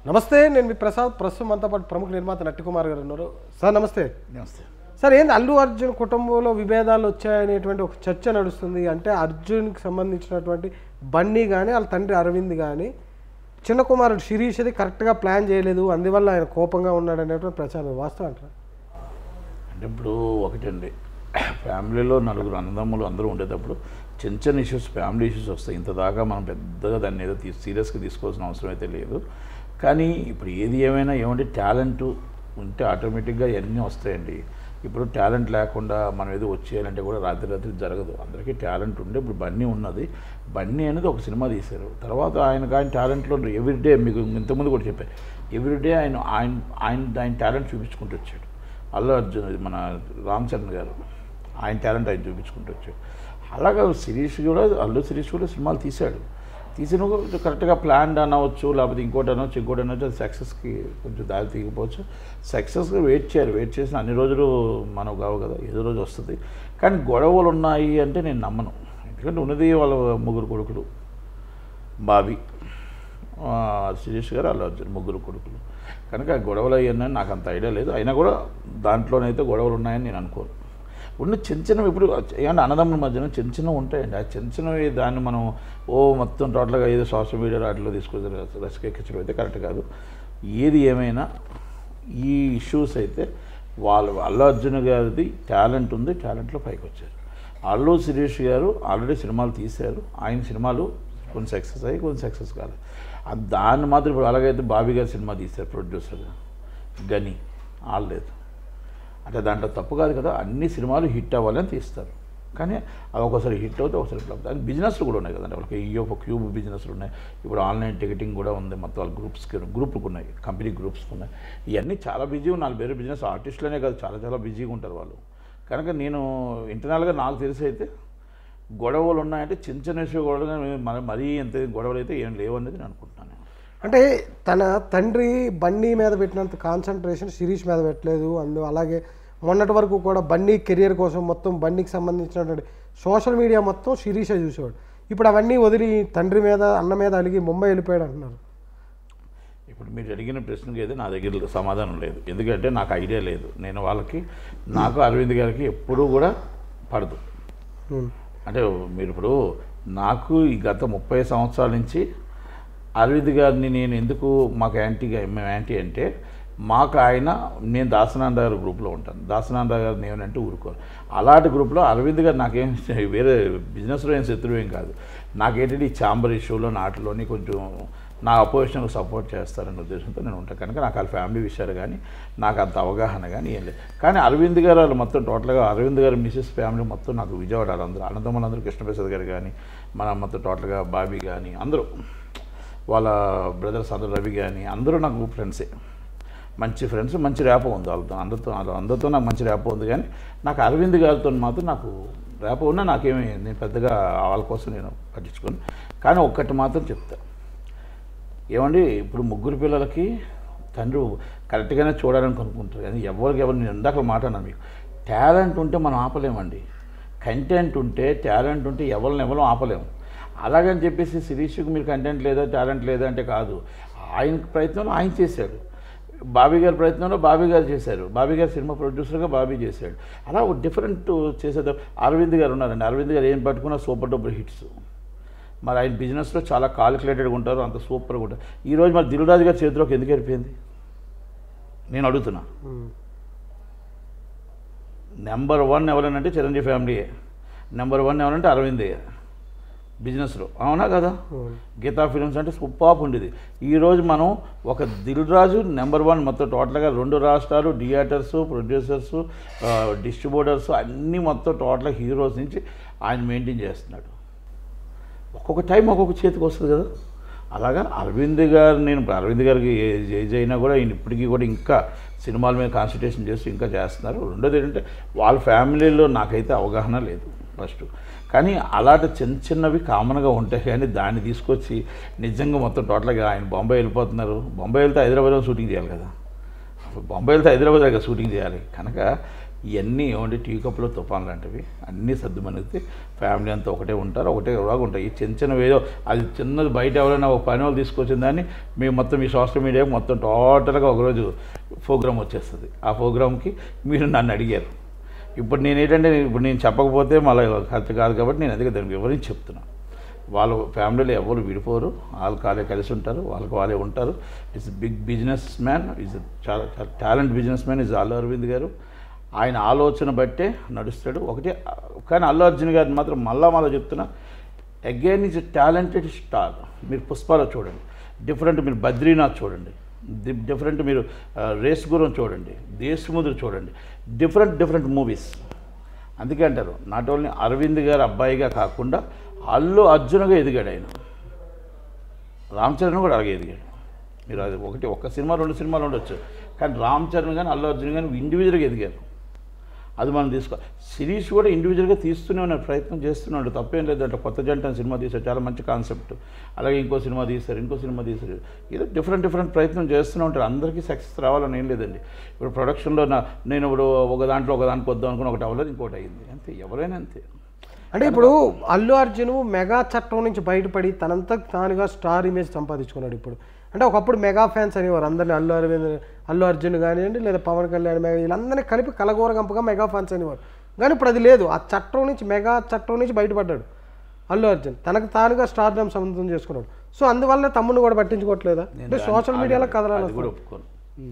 నమస్తే నేను మీ ప్రసాద్ ప్రస్తుతం మనతో పాటు ప్రముఖ నిర్మాత నట్టికుమార్ గారు ఉన్నారు సార్ నమస్తే నమస్తే సార్ ఏంది అల్లు అర్జున్ కుటుంబంలో విభేదాలు వచ్చాయనేటువంటి ఒక చర్చ నడుస్తుంది అంటే అర్జున్కి సంబంధించినటువంటి బన్నీ కానీ వాళ్ళ తండ్రి అరవింద్ కానీ చిన్న కుమారుడు శిరీష్ అది కరెక్ట్గా ప్లాన్ చేయలేదు అందువల్ల ఆయన కోపంగా ఉన్నాడు అనేటువంటి ప్రచారం వాస్తవం అంటారా అంటే ఇప్పుడు ఒకటండి ఫ్యామిలీలో నలుగురు అన్నదమ్ములు అందరూ ఉండేటప్పుడు చిన్న చిన్న ఇష్యూస్ ఫ్యామిలీ ఇష్యూస్ వస్తాయి ఇంత దాకా మనం పెద్దగా దాన్ని ఏదో తీ సీరియస్గా తీసుకోవాల్సిన అవసరం అయితే లేదు కానీ ఇప్పుడు ఏది ఏమైనా ఏమంటే టాలెంట్ ఉంటే ఆటోమేటిక్గా ఇవన్నీ వస్తాయండి ఇప్పుడు టాలెంట్ లేకుండా మనం ఏదో వచ్చేయాలంటే కూడా రాత్రి రాత్రి జరగదు అందరికీ టాలెంట్ ఉండే ఇప్పుడు బన్నీ ఉన్నది బన్నీ అనేది ఒక సినిమా తీశారు తర్వాత ఆయనకు ఆయన టాలెంట్లో ఎవ్రీడే మీకు ఇంతకుముందు కూడా చెప్పారు ఎవ్రీడే ఆయన ఆయన ఆయన ఆయన టాలెంట్ చూపించుకుంటూ వచ్చాడు అల్లు అర్జున్ ఇది మన రామ్ చరణ్ గారు ఆయన టాలెంట్ ఆయన చూపించుకుంటూ వచ్చాడు అలాగా శిరీష్ కూడా అల్లు శిరీష్ కూడా సినిమాలు తీశాడు తీసిన కూడా కరెక్ట్గా ప్లాన్డ్ అనవచ్చు లేకపోతే ఇంకోటి అనవచ్చు ఇంకోటి అనవచ్చు అది సక్సెస్కి కొంచెం దారి తీయకపోవచ్చు సక్సెస్గా వెయిట్ చేయాలి వెయిట్ చేసిన అన్ని రోజులు మనం కావు కదా ఏదో రోజు వస్తుంది కానీ గొడవలు ఉన్నాయి అంటే నేను నమ్మను ఎందుకంటే ఉన్నది వాళ్ళ ముగ్గురు కొడుకులు బాబీ ఆ, శిరీష్ గారు అల్లు అర్జున్ ముగ్గురు కొడుకులు కనుక గొడవలు అయ్యాయని నాకు అంత ఐడియా లేదు అయినా కూడా దాంట్లోనైతే గొడవలు ఉన్నాయని నేను అనుకోను ఉన్న చిన్న చిన్నవి ఇప్పుడు ఏమంటే అన్నదమ్ముల మధ్యన చిన్న చిన్నవి ఉంటాయండి ఆ చిన్న చిన్నవి దాన్ని మనం ఓ మొత్తం టోటల్గా ఏదో సోషల్ మీడియా వాటిలో తీసుకొచ్చి రసకెక్కించడం అయితే కరెక్ట్ కాదు ఏది ఏమైనా ఈ ఇష్యూస్ అయితే వాళ్ళు అల్లు అర్జున్ గారిది టాలెంట్ ఉంది టాలెంట్లో పైకి వచ్చారు అల్లు శిరీష్ గారు ఆల్రెడీ సినిమాలు తీశారు ఆయన సినిమాలు కొన్ని సక్సెస్ అయ్యి కొన్ని సక్సెస్ కాలేదు ఆ దాన్ని మాత్రం ఇప్పుడు అలాగైతే బాబీ గారు సినిమా తీశారు ప్రొడ్యూసర్గా గని ఆడలేదు అంటే దాంట్లో తప్పు కాదు కదా అన్ని సినిమాలు హిట్ అవ్వాలని తీస్తారు కానీ అవి ఒకసారి హిట్ అవుతే ఒకసారి ఫ్లాప్ దాని బిజినెస్లు కూడా ఉన్నాయి కదండి వాళ్ళకి ఈ ఒక క్యూబ్ బిజినెస్లు ఉన్నాయి ఇప్పుడు ఆన్లైన్ టికెటింగ్ కూడా ఉంది మొత్తం వాళ్ళ గ్రూప్స్కి గ్రూపులకు ఉన్నాయి కంపెనీ గ్రూప్స్కి ఉన్నాయి ఇవన్నీ చాలా బిజీ ఉన్నారు వేరే బిజినెస్ ఆర్టిస్టులనే కాదు చాలా చాలా బిజీగా ఉంటారు వాళ్ళు కనుక నేను ఇంటర్నల్గా నాకు తెలిసి అయితే గొడవలు ఉన్నాయంటే చిన్న చిన్న విషయం గొడవలు కానీ మరి మరీ ఎంత గొడవలు అయితే ఏం లేవు అనేది నేను అనుకుంటున్నాను అంటే తన తండ్రి బన్నీ మీద పెట్టినంత కాన్సన్ట్రేషన్ శిరీష్ మీద పెట్టలేదు అందు అలాగే మొన్నటి వరకు కూడా బన్నీ కెరియర్ కోసం మొత్తం బన్నీకి సంబంధించినటువంటి సోషల్ మీడియా మొత్తం శిరీషే చూసేవాడు ఇప్పుడు అవన్నీ వదిలి తండ్రి మీద అన్న మీద అలిగి ముంబై వెళ్ళిపోయాడు అంటున్నారు ఇప్పుడు మీరు అడిగిన ప్రశ్నకి అయితే నా దగ్గర సమాధానం లేదు ఎందుకంటే నాకు ఐడియా లేదు నేను వాళ్ళకి నాకు అరవింద్ గారికి ఎప్పుడూ కూడా పడదు ఉమ్. అంటే మీరు ఇప్పుడు నాకు ఈ గత ముప్పై సంవత్సరాల నుంచి అరవింద్ గారిని నేను ఎందుకు మాకు యాంటీగా మేము యాంటీ అంటే మాకు ఆయన నేను దాసనాంద గారి గ్రూప్లో ఉంటాను దాసనాంద గారు నేనంటే ఊరుకోరు అలాంటి గ్రూప్లో అరవింద్ గారు నాకేం వేరే బిజినెస్లో ఏం శత్రువు ఏం కాదు నాకేంటంటే ఈ ఛాంబర్ ఇష్యూలో నాటిలోని కొంచెం నా అపోజిషన్కు సపోర్ట్ చేస్తారనే ఉద్దేశంతో నేను ఉంటాను కనుక నాకు వాళ్ళ ఫ్యామిలీ విషయాలు కానీ నాకు అంత అవగాహన కానీ ఏం లేదు కానీ అరవింద్ గారు వాళ్ళు మొత్తం టోటల్గా అరవింద్ గారు మిసెస్ ఫ్యామిలీ మొత్తం నాకు విజయవాడ అందరూ అన్నదమ్ములందరూ కృష్ణప్రసాద్ గారు కానీ మన మొత్తం టోటల్గా బాబీ కానీ అందరూ వాళ్ళ బ్రదర్స్ అందరూ రవి కానీ అందరూ నాకు ఫ్రెండ్సే మంచి ఫ్రెండ్స్ మంచి ర్యాపో ఉంది వాళ్ళతో అందరితో వాళ్ళ అందరితో నాకు మంచి ర్యాపో ఉంది కానీ నాకు అరవింద్ గారితో మాత్రం నాకు ర్యాపో ఉన్నా నాకేమీ నేను పెద్దగా వాళ్ళ కోసం నేను పట్టించుకోను కానీ ఒక్కటి మాత్రం చెప్తా ఏమండి ఇప్పుడు ముగ్గురు పిల్లలకి తండ్రి కరెక్ట్గానే చూడాలని కొనుక్కుంటారు కానీ ఎవరికి ఎవరు నేను ఇందాక మాట అన్నాను మీకు టాలెంట్ ఉంటే మనం ఆపలేమండి కంటెంట్ ఉంటే టాలెంట్ ఉంటే ఎవరిని ఎవరు ఆపలేము అలాగని చెప్పేసి శిరీష్కి మీరు కంటెంట్ లేదా టాలెంట్ లేదా అంటే కాదు ఆయన ప్రయత్నంలో ఆయన చేశాడు బాబీ గారి ప్రయత్నంలో బాబీ గారు చేశారు బాబీ గారు సినిమా ప్రొడ్యూసర్గా బాబీ చేశాడు అలా ఒక డిఫరెంట్ చేసేది అరవింద్ గారు ఉన్నారండి అరవింద్ గారు ఏం పట్టుకున్నా సూపర్ డూపర్ హిట్స్ మరి ఆయన బిజినెస్లో చాలా కాలిక్యులేటెడ్గా ఉంటారు అంత సూపర్గా ఉంటారు ఈరోజు మరి దిల్రాజు గారి చేతిలోకి ఎందుకు వెళ్ళిపోయింది నేను అడుగుతున్నా ఉమ్. నెంబర్ వన్ ఎవరనంటే చిరంజీవి ఫ్యామిలీయే నెంబర్ వన్ ఎవరంటే అరవిందే బిజినెస్లో అవునా కదా అవును. గీతా ఫిలిమ్స్ అంటే సూపాప్ ఉండేది ఈరోజు మనం ఒక దిల్ రాజు నెంబర్ వన్ మొత్తం టోటల్గా రెండు రాష్ట్రాలు థియేటర్స్ ప్రొడ్యూసర్స్ డిస్ట్రిబ్యూటర్స్ అన్నీ మొత్తం టోటల్ హీరోస్ నుంచి ఆయన మెయింటైన్ చేస్తున్నాడు ఒక్కొక్క టైం ఒక్కొక్క చేతికి వస్తుంది కదా అలాగా అరవింద్ గారు నేను ఇప్పుడు అరవింద్ గారికి ఏ- ఏజ్ అయినా కూడా ఈయన ఇప్పటికీ కూడా ఇంకా సినిమాల మీద కాన్సన్ట్రేషన్ చేస్తూ ఇంకా చేస్తున్నారు రెండోది ఏంటంటే వాళ్ళ ఫ్యామిలీలో నాకైతే అవగాహన లేదు ఫస్ట్ కానీ అలాంటి చిన్న చిన్నవి కామన్గా ఉంటాయి కానీ దాన్ని తీసుకొచ్చి నిజంగా మొత్తం టోటల్గా ఆయన బొంబాయి వెళ్ళిపోతున్నారు బొంబాయి వెళ్తే హైదరాబాద్లో షూటింగ్ చేయాలి కదా బొంబాయి వెళ్తే హైదరాబాద్ దగ్గర షూటింగ్ చేయాలి కనుక ఇవన్నీ ఏమంటే టీ కప్లో తుఫాన్ లాంటివి అన్నీ సర్దుమనిగితే ఫ్యామిలీ అంతా ఒకటే ఉంటారు ఒకటే లాగా ఉంటాయి ఈ చిన్న చిన్నవి ఏదో అది చిన్నది బయట ఎవరైనా ఒక పని వాళ్ళు తీసుకొచ్చిన దాన్ని మేము మొత్తం ఈ సోషల్ మీడియాకి మొత్తం టోటల్గా ఒకరోజు ప్రోగ్రామ్ వచ్చేస్తుంది ఆ ప్రోగ్రామ్కి మీరు నన్ను అడిగారు ఇప్పుడు నేను ఏంటంటే ఇప్పుడు నేను చెప్పకపోతే మళ్ళీ కరెక్ట్ కాదు కాబట్టి నేను అందుకే దానికి వివరించి చెప్తున్నాను వాళ్ళ ఫ్యామిలీలో ఎవరు విడిపోరు వాళ్ళు కాలే కలిసి ఉంటారు వాళ్ళకి వాళ్ళే ఉంటారు it's big business man is చాలా చాలా talent business man is Allu Aravind garu ఆయన ఆలోచన బట్టే నడుస్తాడు ఒకటి కానీ అల్లు అర్జున్ గారిని మాత్రం మళ్ళా మళ్ళీ చెప్తున్నా అగైన్ ఈజ్ టాలెంటెడ్ స్టార్ మీరు పుష్పాలో చూడండి డిఫరెంట్ మీరు బద్రీనాథ్ చూడండి డి- డిఫరెంట్ మీరు ఆ, రేస్ గురం చూడండి దేశముద్ర చూడండి డిఫరెంట్ డిఫరెంట్ మూవీస్ అందుకే అంటారు నాట్ ఓన్లీ అరవింద్ గారు అబ్బాయిగా కాకుండా అల్లు అర్జున్గా ఎదిగాడు ఆయన రామ్ చరణ్ కూడా అలాగే ఎదిగాడు మీరు అది ఒకటి ఒక్క సినిమా రెండు సినిమాలు ఉండొచ్చు కానీ రామ్ చరణ్ కానీ అల్లు అర్జున్ కానీ ఇండివిజువల్గా ఎదిగారు అది మనం తీసుకో సిరీస్ కూడా ఇండివిజువల్గా తీస్తూనే ఉన్నారు ప్రయత్నం చేస్తున్నాడు తప్పేం లేదు అంటే కొత్త జంట అని సినిమా తీశారు చాలా మంచి కాన్సెప్ట్ అలాగే ఇంకో సినిమా తీశారు ఇంకో సినిమా తీశారు ఏదో డిఫరెంట్ డిఫరెంట్ ప్రయత్నం చేస్తూనే ఉంటారు అందరికీ సక్సెస్ రావాలని ఏం లేదండి ఇప్పుడు ప్రొడక్షన్లో నా నేను ఇప్పుడు ఒక దాంట్లో ఒక దానికి వద్దాం అనుకుని ఒకటి అవ్వలేదు ఇంకోటి అయ్యింది అంతే ఎవరైనా అంతే అంటే ఇప్పుడు అల్లు అర్జున్ మెగా చట్టం నుంచి బయటపడి తనంతా తానుగా స్టార్ ఇమేజ్ సంపాదించుకున్నాడు ఇప్పుడు అంటే ఒకప్పుడు మెగా ఫ్యాన్స్ అనేవారు అందరిని అల్లు అరవింద్ అల్లు అర్జున్ కానివ్వండి లేదా పవన్ కళ్యాణ్ మెగా వీళ్ళందరినీ కలిపి కలగోరగంపగా మెగా ఫ్యాన్స్ అనేవారు కానీ ఇప్పుడు అది లేదు ఆ చట్టం నుంచి మెగా చట్టం నుంచి బయటపడ్డాడు అల్లు అర్జున్ తనకు తానుగా స్టార్ డమ్ సొంతం చేసుకున్నాడు సో అందువల్ల తమ్ముడు కూడా పట్టించుకోవట్లేదా అంటే సోషల్ మీడియాలో కదలాలి అది కూడా ఒప్పుకోను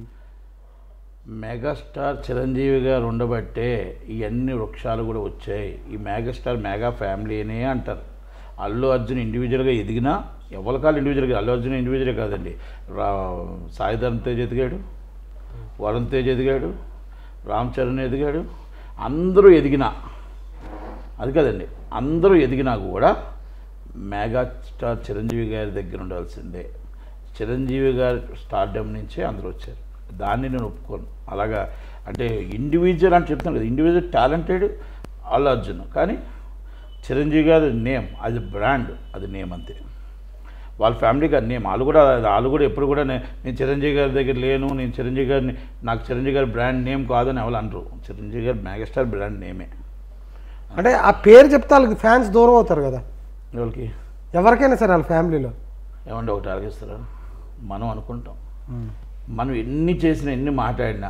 మెగాస్టార్ చిరంజీవి గారు ఉండబట్టే ఇవన్నీ వృక్షాలు కూడా వచ్చాయి ఈ మెగాస్టార్ మెగా ఫ్యామిలీనే అంటారు అల్లు అర్జున్ ఇండివిజువల్గా ఎదిగినా ఎవరి కాళ్ళు ఇండివిజువల్గా అల్లు అర్జున్ ఇండివిజువల్ కాదండి రా సాయిధరం తేజ్ ఎదిగాడు వరుణ్ తేజ్ ఎదిగాడు రామ్ చరణ్ ఎదిగాడు అందరూ ఎదిగినా అది కదండి అందరూ ఎదిగినా కూడా మెగా స్టార్ చిరంజీవి గారి దగ్గర ఉండాల్సిందే చిరంజీవి గారి స్టార్డమ్ నుంచే అందరూ వచ్చారు దాన్ని నేను ఒప్పుకోను అలాగా అంటే ఇండివిజువల్ అని చెప్తాను కదా ఇండివిజువల్ టాలెంటెడ్ అల్లు అర్జున్ కానీ చిరంజీవి గారి నేమ్ అది బ్రాండ్ అది నేమ్ అంతే వాళ్ళ ఫ్యామిలీకి అది నేమ్ వాళ్ళు కూడా వాళ్ళు కూడా ఎప్పుడు కూడా నే- నేను చిరంజీవి గారి దగ్గర లేను నేను చిరంజీవి గారిని నాకు చిరంజీవి గారి బ్రాండ్ నేమ్ కాదని ఎవరు అనరు చిరంజీవి గారి మెగాస్టార్ బ్రాండ్ నేమే అంటే ఆ పేరు చెప్తే వాళ్ళకి ఫ్యాన్స్ దూరం అవుతారు కదా ఎవరికి ఎవరికైనా సరే వాళ్ళ ఫ్యామిలీలో ఏమంటే ఒకటి ఆలోచిస్తారా మనం అనుకుంటాం మనం ఎన్ని చేసినా ఎన్ని మాట్లాడినా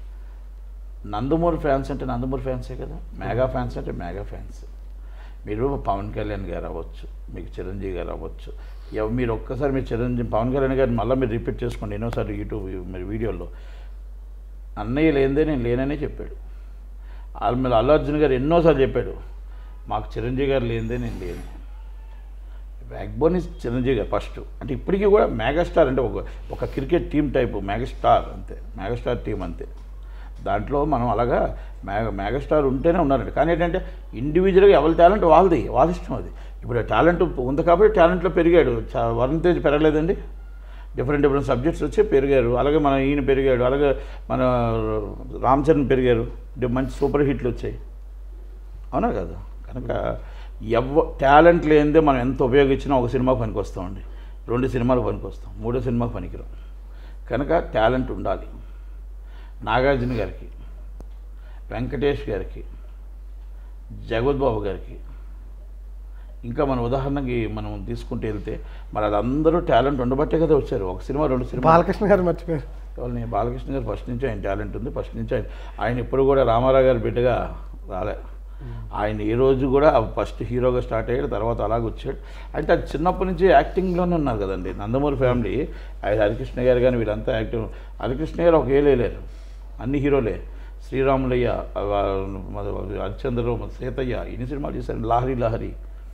నందమూరి ఫ్యాన్స్ అంటే నందమూరి ఫ్యాన్సే కదా మెగా ఫ్యాన్స్ అంటే మెగా ఫ్యాన్స్ మీరు పవన్ కళ్యాణ్ గారు అవ్వచ్చు మీకు చిరంజీవి గారు అవ్వచ్చు ఎవ- మీరు ఒక్కసారి మీరు చిరంజీవి పవన్ కళ్యాణ్ గారిని మళ్ళీ మీరు రిపీట్ చేసుకోండి ఎన్నోసారి యూట్యూబ్ మరి వీడియోలో అన్నయ్య లేనిదే నేను లేననే చెప్పాడు వాళ్ళ మీద అల్లు అర్జున్ గారు ఎన్నోసార్లు చెప్పాడు మాకు చిరంజీవి గారు లేనిదే నేను లేను బ్యాక్బోన్ ఇస్ చిరంజీవి గారు ఫస్ట్ అంటే ఇప్పటికీ కూడా మెగాస్టార్ అంటే ఒక ఒక క్రికెట్ టీం టైపు మెగాస్టార్ అంతే మెగాస్టార్ టీం అంతే దాంట్లో మనం అలాగా మెగా మెగాస్టార్ ఉంటేనే ఉన్నారండి కానీ ఏంటంటే ఇండివిజువల్గా ఎవరి టాలెంట్ వాళ్ళది వాళ్ళ ఇష్టం అది ఇప్పుడు టాలెంట్ ఉంది కాబట్టి టాలెంట్లో పెరిగాడు చా- వరుణ్ తేజ్ పెరగలేదండి డిఫరెంట్ డిఫరెంట్ సబ్జెక్ట్స్ వచ్చి పెరిగారు అలాగే మన ఈయన పెరిగాడు అలాగే మన రామ్ చరణ్ పెరిగారు డి- మంచి సూపర్ హిట్లు వచ్చాయి అవునా కదా కనుక ఎవ టాలెంట్ లేనిదే మనం ఎంత ఉపయోగించినా ఒక సినిమాకు పనికి వస్తామండి రెండు సినిమాలకు పనికి వస్తాం మూడో సినిమాకు పనికిరాం కనుక టాలెంట్ ఉండాలి నాగార్జున గారికి వెంకటేష్ గారికి జగవత్ బాబు గారికి ఇంకా మన ఉదాహరణకి మనం తీసుకుంటూ వెళ్తే మరి అది అందరూ టాలెంట్ ఉండబట్టే కదా వచ్చారు ఒక సినిమా రెండు సినిమా బాలకృష్ణ గారు మర్చిపోయారు వాళ్ళని బాలకృష్ణ గారు ఫస్ట్ నుంచి ఆయన టాలెంట్ ఉంది ఫస్ట్ నుంచి ఆయన ఆయన ఇప్పుడు కూడా రామారావు గారి బిడ్డగా రాలే ఆయన ఈ రోజు కూడా ఫస్ట్ హీరోగా స్టార్ట్ అయ్యాడు తర్వాత అలాగ వచ్చాడు అంటే అది చిన్నప్పటి నుంచి యాక్టింగ్లోనే ఉన్నారు కదండి నందమూరి ఫ్యామిలీ ఆయన హరికృష్ణ గారు కానీ వీళ్ళంతా యాక్టింగ్ హరికృష్ణ గారు ఒక ఏలే లేరు అన్ని హీరోలే శ్రీరాములయ్య హరిచంద్ర సీతయ్య ఎన్ని సినిమాలు చేశారు లహరి లహరి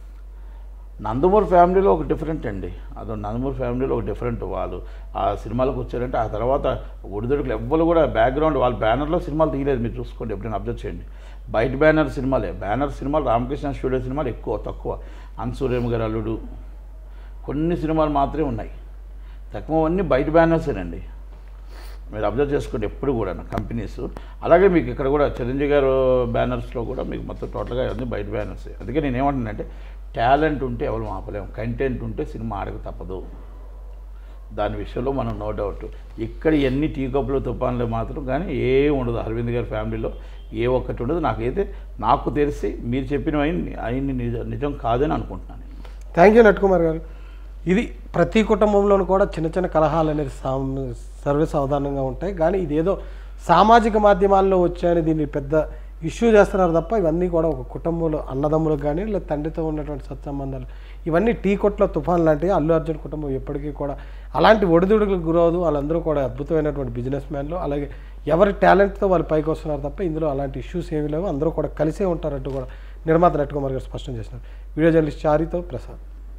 నందమూరి ఫ్యామిలీలో ఒక డిఫరెంట్ అండి అదో నందమూరి ఫ్యామిలీలో ఒక డిఫరెంట్ వాళ్ళు ఆ సినిమాలకు వచ్చారంటే ఆ తర్వాత ఒడిదొడుకులు ఎవ్వరు కూడా బ్యాక్గ్రౌండ్ వాళ్ళ బ్యానర్లో సినిమాలు తీయలేదు మీరు చూసుకోండి ఎప్పుడైనా అబ్జర్వ్ చేయండి బయట బ్యానర్ సినిమాలే బ్యానర్ సినిమాలు రామకృష్ణ స్టూడియో సినిమాలు ఎక్కువ తక్కువ అన్సూర్యం గారు అల్లుడు కొన్ని సినిమాలు మాత్రమే ఉన్నాయి తక్కువ అన్నీ బయట బ్యానర్సేనండి మీరు అబ్జర్వ్ చేసుకోండి ఎప్పుడు కూడా కంపెనీస్ అలాగే మీకు ఇక్కడ కూడా చిరంజీవి గారు బ్యానర్స్లో కూడా మీకు మొత్తం టోటల్గా అన్ని బయట బ్యానర్స్ అందుకే నేను ఏమంటున్నానంటే టాలెంట్ ఉంటే ఎవరు ఆపలేము కంటెంట్ ఉంటే సినిమా ఆడక తప్పదు దాని విషయంలో మనం నో డౌట్ ఇక్కడ ఎన్ని టీ కప్పులు తుఫాన్లు మాత్రం కానీ ఏ ఉండదు అరవింద్ గారి ఫ్యామిలీలో ఏ ఒక్కటి ఉండదు నాకైతే నాకు తెలిసి మీరు చెప్పినవి అన్ని నిజం నిజం కాదని అనుకుంటున్నాను థ్యాంక్ యూ నట్కుమార్ గారు ఇది ప్రతి కుటుంబంలోనూ కూడా చిన్న చిన్న కలహాలు అనేది సామ్- సర్వే సాధారణంగా ఉంటాయి కానీ ఇదేదో సామాజిక మాధ్యమాల్లో వచ్చాయని దీన్ని పెద్ద ఇష్యూ చేస్తున్నారు తప్ప ఇవన్నీ కూడా ఒక కుటుంబంలో అన్నదమ్ములకు కానీ లేదా తండ్రితో ఉన్నటువంటి సత్సంబంధాలు ఇవన్నీ టీ కొట్ల తుఫాన్ లాంటివి అల్లు అర్జున్ కుటుంబం ఎప్పటికీ కూడా అలాంటి ఒడిదుడుకులకు గురవదు వాళ్ళందరూ కూడా అద్భుతమైనటువంటి బిజినెస్ మ్యాన్లు అలాగే ఎవరి టాలెంట్తో వాళ్ళు పైకి వస్తున్నారు తప్ప ఇందులో అలాంటి ఇష్యూస్ ఏమీ లేవు అందరూ కూడా కలిసే ఉంటారంటూ కూడా నిర్మాత నట్టుకుమార్ గారు స్పష్టం చేసినారు వీడియో జర్నలిస్ట్ చారితో ప్రసాద్